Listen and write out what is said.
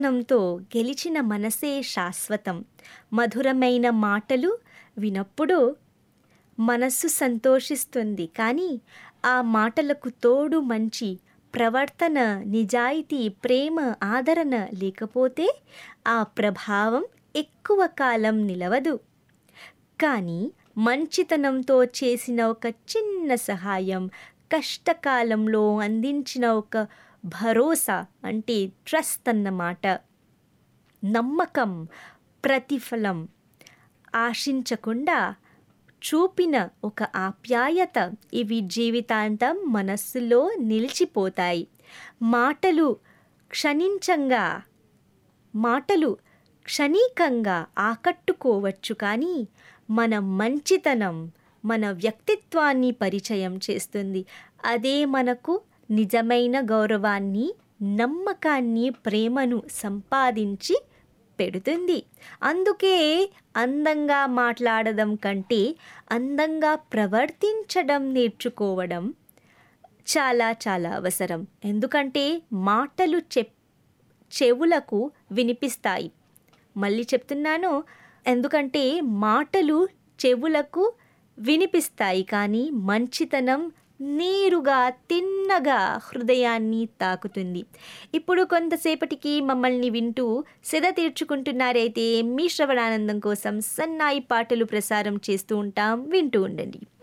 నంతో గెలిచిన మనసే శాశ్వతం మధురమైన మాటలు వినప్పుడు మనస్సు సంతోషిస్తుంది కానీ ఆ మాటలకు తోడు మంచి ప్రవర్తన నిజాయితీ ప్రేమ ఆదరణ లేకపోతే ఆ ప్రభావం ఎక్కువ కాలం నిలవదు కానీ మంచితనంతో చేసిన ఒక చిన్న సహాయం కష్టకాలంలో అందించిన ఒక భరోసా అంటే ట్రస్ట్ అన్నమాట నమ్మకం ప్రతిఫలం ఆశించకుండా చూపిన ఒక ఆప్యాయత ఇవి జీవితాంతం మనస్సులో నిలిచిపోతాయి మాటలు క్షణించంగా మాటలు క్షణికంగా ఆకట్టుకోవచ్చు కానీ మన మంచితనం మన వ్యక్తిత్వాన్ని పరిచయం చేస్తుంది అదే మనకు నిజమైన గౌరవాన్ని నమ్మకాన్ని ప్రేమను సంపాదించి పెడుతుంది అందుకే అందంగా మాట్లాడడం కంటే అందంగా ప్రవర్తించడం నేర్చుకోవడం చాలా చాలా అవసరం ఎందుకంటే మాటలు చెప్ చెవులకు వినిపిస్తాయి మళ్ళీ చెప్తున్నాను ఎందుకంటే మాటలు చెవులకు వినిపిస్తాయి కానీ మంచితనం నేరుగా తిన్నగా హృదయాన్ని తాకుతుంది ఇప్పుడు కొంతసేపటికి మమ్మల్ని వింటూ సెద తీర్చుకుంటున్నారైతే మీ శ్రవణానందం కోసం సన్నాయి పాటలు ప్రసారం చేస్తూ ఉంటాం వింటూ ఉండండి